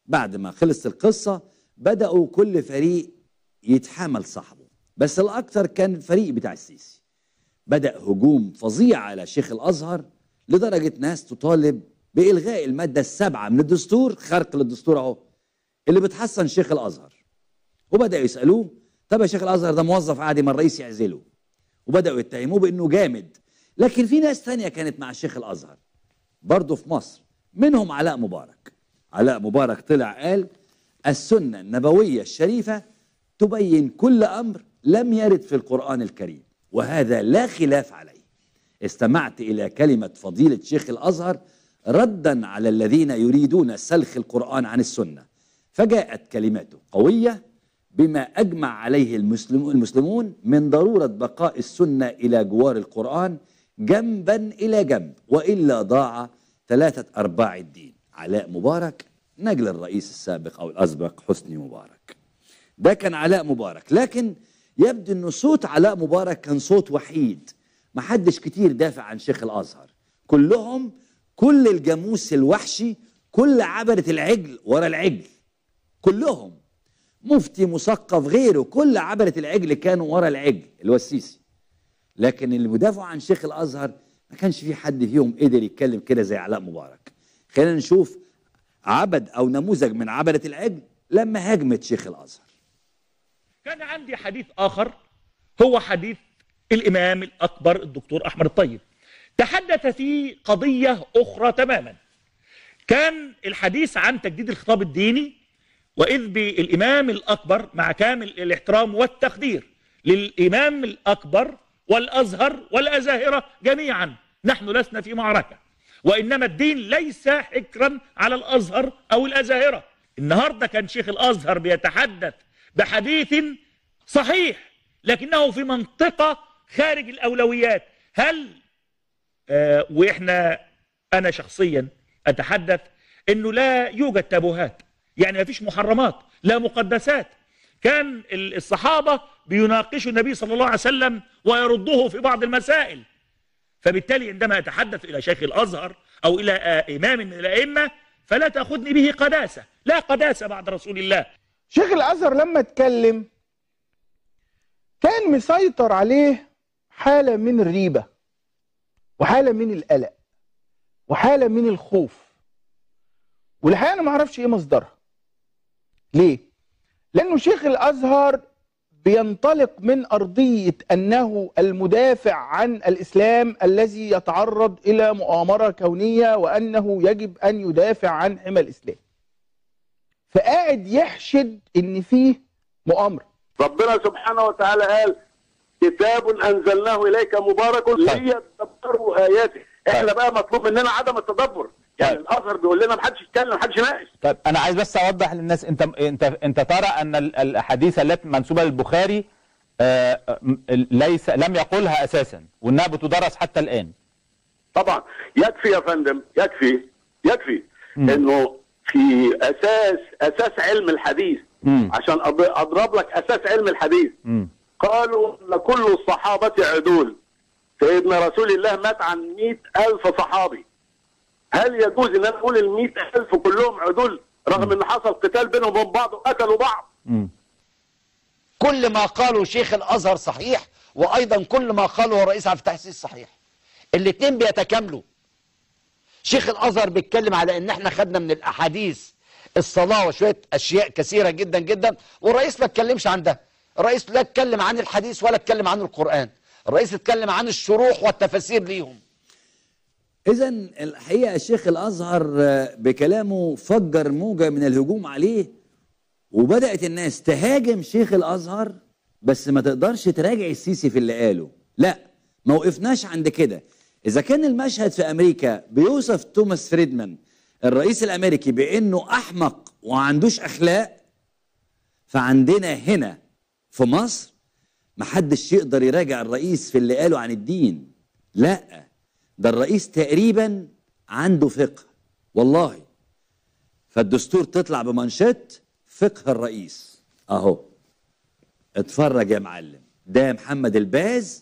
بعد ما خلصت القصة بدأوا كل فريق يتحامل صاحبه بس الأكثر كان الفريق بتاع السيسي بدأ هجوم فظيع على شيخ الأزهر لدرجة ناس تطالب بإلغاء المادة السابعة من الدستور خرق للدستور أهو اللي بتحسن شيخ الأزهر وبدأوا يسألوه طب يا شيخ الأزهر ده موظف عادي ما الرئيس يعزله وبدأوا يتهموه بأنه جامد لكن في ناس تانية كانت مع الشيخ الأزهر برضه في مصر منهم علاء مبارك علاء مبارك طلع قال السنة النبوية الشريفة تبين كل أمر لم يرد في القرآن الكريم وهذا لا خلاف عليه استمعت إلى كلمة فضيلة شيخ الأزهر ردا على الذين يريدون سلخ القرآن عن السنة فجاءت كلماته قوية بما أجمع عليه المسلم المسلمون من ضرورة بقاء السنة إلى جوار القرآن جنبا إلى جنب وإلا ضاع ثلاثة أرباع الدين علاء مبارك نجل الرئيس السابق أو الأسبق حسني مبارك ده كان علاء مبارك لكن يبدو أنه صوت علاء مبارك كان صوت وحيد محدش كتير دافع عن شيخ الأزهر كلهم كل الجاموس الوحشي كل عبرة العجل ورا العجل كلهم مفتي مثقف غيره كل عبرة العجل كانوا ورا العجل اللي هو السيسي لكن اللي مدافع عن شيخ الازهر ما كانش في حد فيهم قدر يتكلم كده زي علاء مبارك خلينا نشوف عبد او نموذج من عبدة العجل لما هاجمت شيخ الازهر كان عندي حديث آخر هو حديث الإمام الأكبر الدكتور أحمد الطيب تحدث في قضية أخرى تماما كان الحديث عن تجديد الخطاب الديني وإذ بالإمام الأكبر مع كامل الاحترام والتقدير للإمام الأكبر والأزهر والأزاهرة جميعا نحن لسنا في معركة وإنما الدين ليس حكرا على الأزهر أو الأزاهرة النهاردة كان شيخ الأزهر بيتحدث بحديث صحيح لكنه في منطقة خارج الأولويات هل آه وإحنا أنا شخصيا أتحدث أنه لا يوجد تابوهات يعني ما فيش محرمات لا مقدسات كان الصحابة بيناقشوا النبي صلى الله عليه وسلم ويرده في بعض المسائل فبالتالي عندما أتحدث إلى شيخ الأزهر أو إلى إمام من الأئمة فلا تأخذني به قداسة لا قداسة بعد رسول الله شيخ الازهر لما اتكلم كان مسيطر عليه حاله من الريبه وحاله من القلق وحاله من الخوف والحقيقه انا ما اعرفش ايه مصدرها ليه لانه شيخ الازهر بينطلق من ارضيه انه المدافع عن الاسلام الذي يتعرض الى مؤامره كونيه وانه يجب ان يدافع عن حمى الاسلام فقاعد يحشد ان فيه مؤامره ربنا سبحانه وتعالى قال كتاب انزلناه اليك مبارك ليتدبروا اياته احنا بقى مطلوب مننا عدم التدبر يعني طيب. الازهر بيقول لنا ما حدش يتكلم ما حدش يناقش طيب انا عايز بس اوضح للناس انت انت انت ترى ان ال- الاحاديث التي منسوبه للبخاري آه، م- ليس لم يقولها اساسا وانها بتدرس حتى الان طبعا يكفي يا فندم يكفي يكفي مم. انه في اساس اساس علم الحديث مم. عشان أض- اضرب لك اساس علم الحديث مم. قالوا ان كل الصحابه عدول سيدنا رسول الله مات عن مئة ألف صحابي هل يجوز ان انا اقول ال ألف كلهم عدول رغم ان حصل قتال بينهم وبين بعض وقتلوا بعض مم. كل ما قاله شيخ الازهر صحيح وايضا كل ما قاله الرئيس عبد الفتاح السيسي صحيح الاثنين بيتكاملوا شيخ الازهر بيتكلم على ان احنا خدنا من الاحاديث الصلاه وشويه اشياء كثيره جدا جدا والرئيس ما اتكلمش عن ده الرئيس لا اتكلم عن الحديث ولا اتكلم عن القران الرئيس اتكلم عن الشروح والتفاسير ليهم اذا الحقيقه الشيخ الازهر آه، بكلامه فجر موجه من الهجوم عليه وبدات الناس تهاجم شيخ الازهر بس ما تقدرش تراجع السيسي في اللي قاله لا ما وقفناش عند كده اذا كان المشهد في امريكا بيوصف توماس فريدمان الرئيس الامريكي بانه احمق وما عندوش اخلاق فعندنا هنا في مصر محدش يقدر يراجع الرئيس في اللي قاله عن الدين لا ده الرئيس تقريبا عنده فقه والله فالدستور تطلع بمنشط فقه الرئيس اهو اتفرج يا معلم ده محمد الباز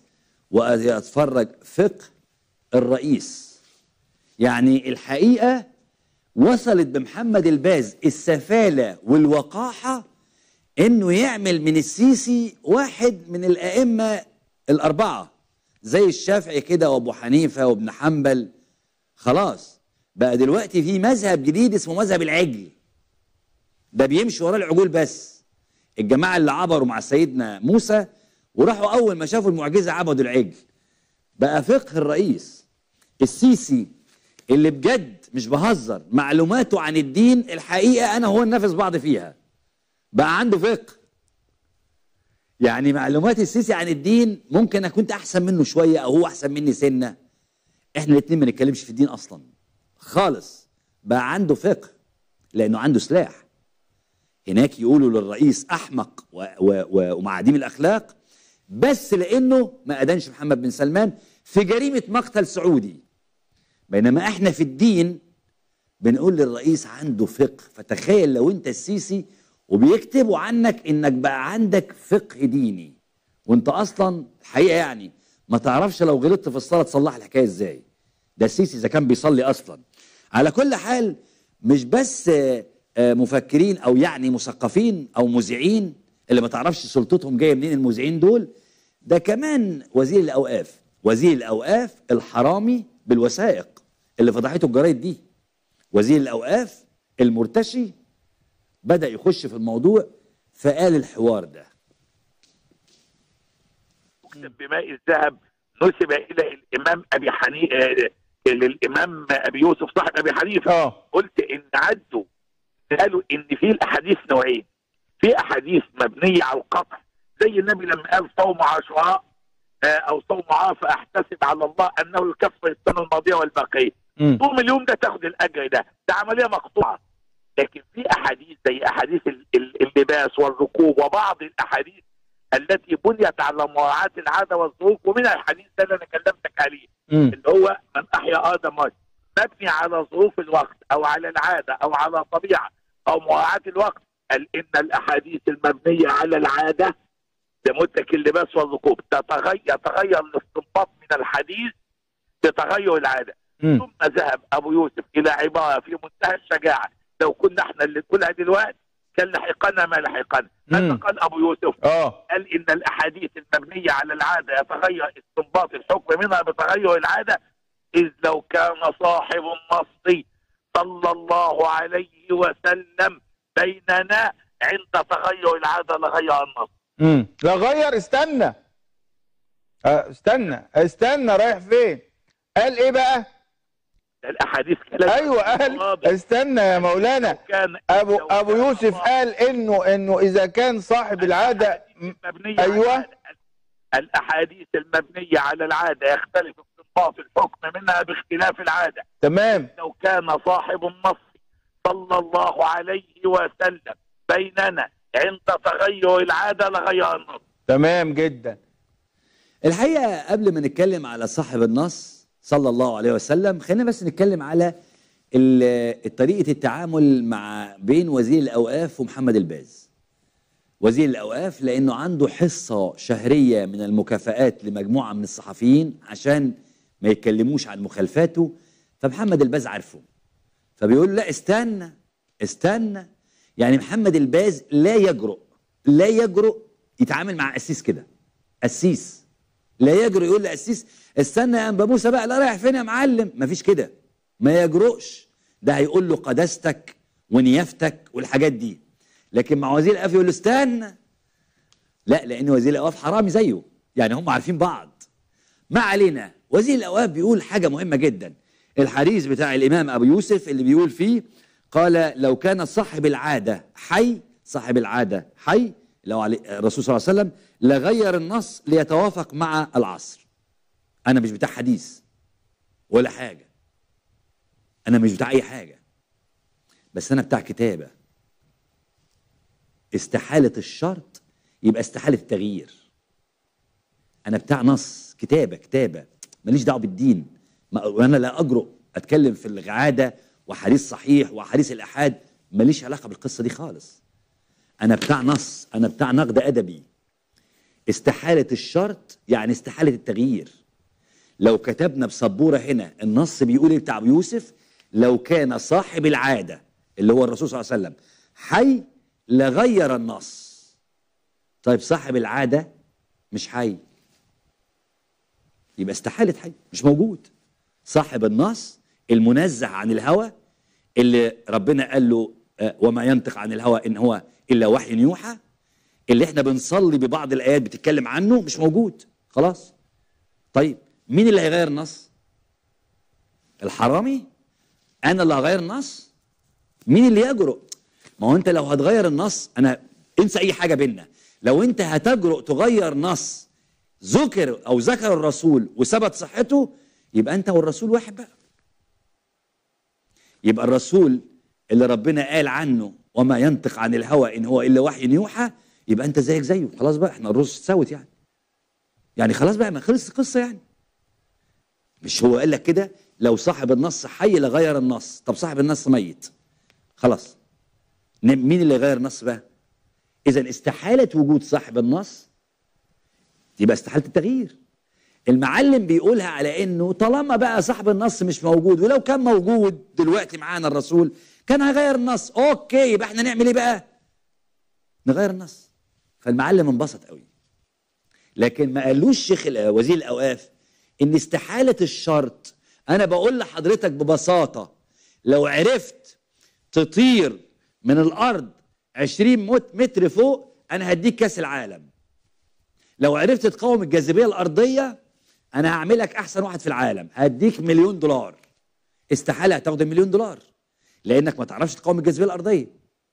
واتفرج فقه الرئيس يعني الحقيقه وصلت بمحمد الباز السفالة والوقاحة انه يعمل من السيسي واحد من الائمة الاربعة زي الشافعي كده وابو حنيفة وابن حنبل خلاص بقى دلوقتي في مذهب جديد اسمه مذهب العجل ده بيمشي ورا العجول بس الجماعة اللي عبروا مع سيدنا موسى وراحوا اول ما شافوا المعجزة عبدوا العجل بقى فقه الرئيس السيسي اللي بجد مش بهزر معلوماته عن الدين الحقيقة أنا هو ننافس بعض فيها بقى عنده فقه يعني معلومات السيسي عن الدين ممكن أكون أحسن منه شوية أو هو أحسن مني سنة إحنا الاتنين ما نتكلمش في الدين أصلا خالص بقى عنده فقه لأنه عنده سلاح هناك يقولوا للرئيس أحمق و- و- و- ومعاديم الأخلاق بس لأنه ما أدانش محمد بن سلمان في جريمة مقتل سعودي بينما احنا في الدين بنقول للرئيس عنده فقه فتخيل لو انت السيسي وبيكتبوا عنك انك بقى عندك فقه ديني وانت اصلا الحقيقه يعني ما تعرفش لو غلطت في الصلاه تصلح الحكايه ازاي ده السيسي اذا كان بيصلي اصلا على كل حال مش بس آه، آه، مفكرين او يعني مثقفين او مذيعين اللي ما تعرفش سلطتهم جايه منين المذيعين دول ده كمان وزير الاوقاف وزير الاوقاف الحرامي بالوثائق اللي فضحته الجرايد دي وزير الاوقاف المرتشي بدا يخش في الموضوع فقال الحوار ده يكتب بماء الذهب نسب الى الامام ابي حنيفه للامام ابي يوسف صاحب ابي حنيفه اه قلت ان عدوا قالوا ان في الاحاديث نوعين في احاديث مبنيه على القطع زي النبي لما قال صوم عاشوراء آه، او صوم عرفه احتسب على الله انه يكفر السنه الماضيه والباقيه مم. صوم اليوم ده تاخد الاجر ده ده عمليه مقطوعه لكن في احاديث زي احاديث ال- ال- اللباس والركوب وبعض الاحاديث التي بنيت على مراعاه العاده والظروف ومنها الحديث ده اللي انا كلمتك عليه مم. اللي هو من احيا ادم رجل مبني على ظروف الوقت او على العاده او على طبيعه او مراعاه الوقت قال ان الاحاديث المبنيه على العاده لمدرك اللباس والركوب تتغير يتغير الاستنباط من الحديث بتغير العاده مم. ثم ذهب ابو يوسف الى عباره في منتهى الشجاعه لو كنا احنا اللي نقولها دلوقتي كان لحقنا ما لحقنا ماذا مم. قال ابو يوسف اه قال ان الاحاديث المبنيه على العاده يتغير استنباط الحكم منها بتغير العاده اذ لو كان صاحب النص صلى الله عليه وسلم بيننا عند تغير العاده لغير النص مم. لا غير استنى آه، استنى استنى رايح فين قال ايه بقى الاحاديث كلام ايوه قال واضح. استنى يا مولانا كان ابو لو ابو كان يوسف صاحب قال انه انه اذا كان صاحب العاده م- المبنية أيوة. على الأحاديث المبنية على العادة يختلف استنباط الحكم منها باختلاف العادة تمام لو كان صاحب النص صلى الله عليه وسلم بيننا عند تغير العادة لغير النص تمام جدا الحقيقه قبل ما نتكلم على صاحب النص صلى الله عليه وسلم خلينا بس نتكلم على ال- طريقه التعامل مع بين وزير الاوقاف ومحمد الباز وزير الاوقاف لانه عنده حصه شهريه من المكافآت لمجموعه من الصحفيين عشان ما يتكلموش عن مخالفاته فمحمد الباز عارفه فبيقول له لا استنى استنى يعني محمد الباز لا يجرؤ لا يجرؤ يتعامل مع قسيس كده قسيس لا يجرؤ يقول لقسيس استنى يا انبا موسى بقى لا رايح فين يا معلم مفيش كده ما يجرؤش ده هيقول له قداستك ونيافتك والحاجات دي لكن مع وزير الاوقاف يقول له استنى لا لان وزير الاوقاف حرامي زيه يعني هم عارفين بعض ما علينا وزير الاوقاف بيقول حاجه مهمه جدا الحديث بتاع الامام ابو يوسف اللي بيقول فيه قال لو كان صاحب العاده حي صاحب العاده حي لو علي الرسول صلى الله عليه وسلم لغير النص ليتوافق مع العصر انا مش بتاع حديث ولا حاجه انا مش بتاع اي حاجه بس انا بتاع كتابه استحاله الشرط يبقى استحاله التغيير انا بتاع نص كتابه كتابه ماليش دعوه بالدين ما- وانا لا اجرؤ اتكلم في العاده وحديث صحيح وحديث الآحاد ماليش علاقة بالقصة دي خالص أنا بتاع نص أنا بتاع نقد أدبي استحالة الشرط يعني استحالة التغيير لو كتبنا بسبورة هنا النص بيقول إيه بتاع أبو يوسف لو كان صاحب العاده اللي هو الرسول صلى الله عليه وسلم حي لغير النص طيب صاحب العاده مش حي يبقى استحاله حي مش موجود صاحب النص المنزه عن الهوى اللي ربنا قال له آه، وما ينطق عن الهوى ان هو الا وحي يوحى اللي احنا بنصلي ببعض الايات بتتكلم عنه مش موجود خلاص طيب مين اللي هيغير النص الحرامي انا اللي هغير النص مين اللي يجرؤ ما هو انت لو هتغير النص انا انسى اي حاجه بينا لو انت هتجرؤ تغير نص ذكر او ذكر الرسول وثبت صحته يبقى انت والرسول واحد بقى يبقى الرسول اللي ربنا قال عنه وما ينطق عن الهوى ان هو الا وحي يوحى يبقى انت زيك زيه خلاص بقى احنا الرسل اتساوت يعني يعني خلاص بقى ما خلص القصه يعني مش هو قال لك كده لو صاحب النص حي لغير النص طب صاحب النص ميت خلاص ن- مين اللي يغير النص بقى اذا استحاله وجود صاحب النص يبقى استحاله التغيير المعلم بيقولها على انه طالما بقى صاحب النص مش موجود ولو كان موجود دلوقتي معانا الرسول كان هيغير النص اوكي يبقى احنا نعمل ايه بقى نغير النص فالمعلم انبسط قوي لكن ما قالوش شيخ الأ- وزير الاوقاف ان استحاله الشرط انا بقول لحضرتك ببساطه لو عرفت تطير من الارض 20 مت- متر فوق انا هديك كاس العالم لو عرفت تقاوم الجاذبيه الارضيه انا هعملك احسن واحد في العالم هديك مليون دولار استحاله هتاخد المليون دولار لانك ما تعرفش تقاوم الجاذبيه الارضيه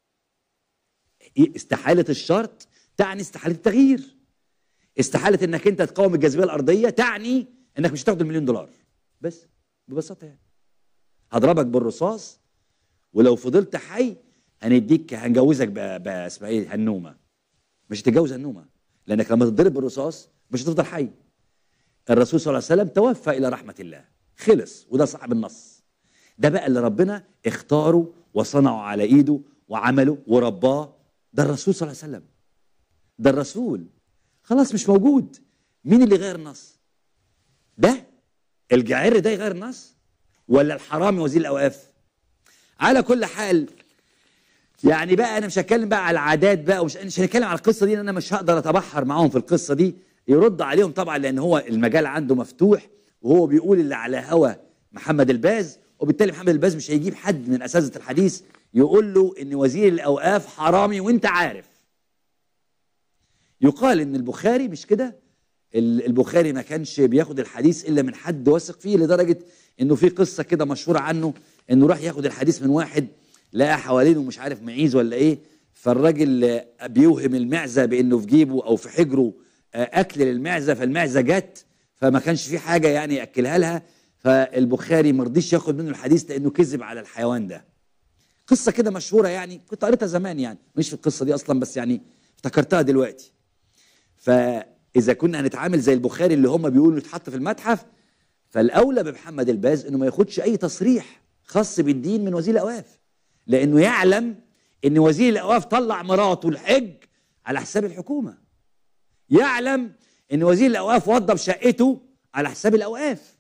استحاله الشرط تعني استحاله التغيير استحاله انك انت تقاوم الجاذبيه الارضيه تعني انك مش هتاخد المليون دولار بس ببساطه يعني هضربك بالرصاص ولو فضلت حي هنديك هنجوزك ب- ب- اسمها ايه هنومه مش هتتجوز هنومه لانك لما تتضرب بالرصاص مش هتفضل حي الرسول صلى الله عليه وسلم توفى الى رحمه الله خلص وده صاحب النص ده بقى اللي ربنا اختاره وصنعه على ايده وعمله ورباه ده الرسول صلى الله عليه وسلم ده الرسول خلاص مش موجود مين اللي غير النص ده الجعير ده يغير النص ولا الحرامي وزير الاوقاف على كل حال يعني بقى انا مش هتكلم بقى على العادات بقى ومش مش هنتكلم على القصه دي لأن انا مش هقدر اتبحر معاهم في القصه دي يرد عليهم طبعا لان هو المجال عنده مفتوح وهو بيقول اللي على هوى محمد الباز وبالتالي محمد الباز مش هيجيب حد من اساتذه الحديث يقول له ان وزير الاوقاف حرامي وانت عارف يقال ان البخاري مش كده ال- البخاري ما كانش بياخد الحديث الا من حد واثق فيه لدرجه انه في قصه كده مشهوره عنه انه راح ياخد الحديث من واحد لقى حوالينه مش عارف معيز ولا ايه فالراجل آه، بيوهم المعزه بانه في جيبه او في حجره آه، اكل للمعزه فالمعزه جت فما كانش في حاجه يعني ياكلها لها فالبخاري ما رضيش ياخد منه الحديث لانه كذب على الحيوان ده قصه كده مشهوره يعني كنت قريتها زمان يعني مش في القصه دي اصلا بس يعني افتكرتها دلوقتي فاذا كنا هنتعامل زي البخاري اللي هم بيقولوا يتحط في المتحف فالاولى بمحمد الباز انه ما ياخدش اي تصريح خاص بالدين من وزير الاوقاف لانه يعلم ان وزير الاوقاف طلع مراته الحج على حساب الحكومه يعلم ان وزير الاوقاف وضب شقته على حساب الاوقاف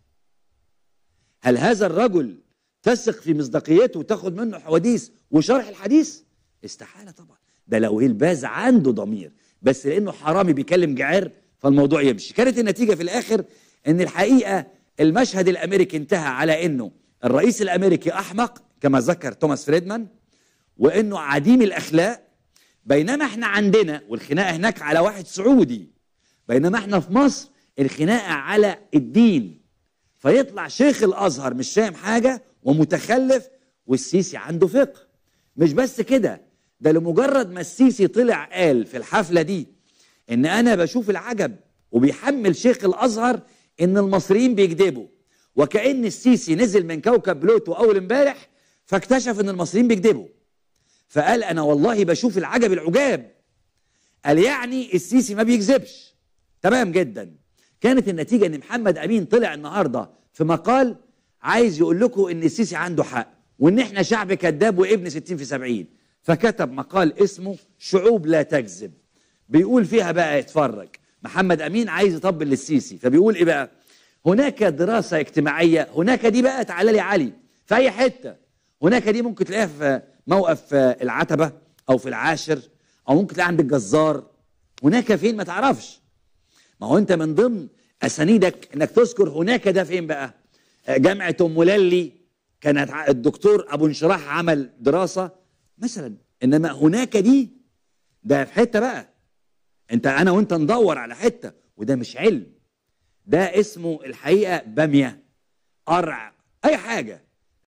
هل هذا الرجل تثق في مصداقيته وتاخد منه حواديث وشرح الحديث استحاله طبعا ده لو الباز عنده ضمير بس لانه حرامي بيكلم جعير فالموضوع يمشي كانت النتيجه في الاخر ان الحقيقه المشهد الامريكي انتهى على انه الرئيس الامريكي احمق كما ذكر توماس فريدمان وانه عديم الاخلاق بينما احنا عندنا والخناقه هناك على واحد سعودي بينما احنا في مصر الخناقه على الدين فيطلع شيخ الازهر مش فاهم حاجه ومتخلف والسيسي عنده فقه مش بس كده ده لمجرد ما السيسي طلع قال في الحفله دي ان انا بشوف العجب وبيحمل شيخ الازهر ان المصريين بيكذبوا وكان السيسي نزل من كوكب بلوتو اول امبارح فاكتشف ان المصريين بيكذبوا فقال انا والله بشوف العجب العجاب قال يعني السيسي ما بيكذبش تمام جدا كانت النتيجه ان محمد امين طلع النهارده في مقال عايز يقول لكم ان السيسي عنده حق وان احنا شعب كذاب وابن 60 في 70 فكتب مقال اسمه شعوب لا تكذب بيقول فيها بقى اتفرج محمد امين عايز يطبل للسيسي فبيقول ايه بقى هناك دراسه اجتماعيه هناك دي بقى تعالى لي علي في اي حته هناك دي ممكن تلاقيها في موقف آه، العتبه او في العاشر او ممكن تلاقيها عند الجزار هناك فين ما تعرفش ما هو انت من ضمن اسانيدك انك تذكر هناك ده فين بقى آه، جامعه ام للي كانت ع- الدكتور ابو انشراح عمل دراسه مثلا انما هناك دي ده في حته بقى انت انا وانت ندور على حته وده مش علم ده اسمه الحقيقه باميه قرع اي حاجه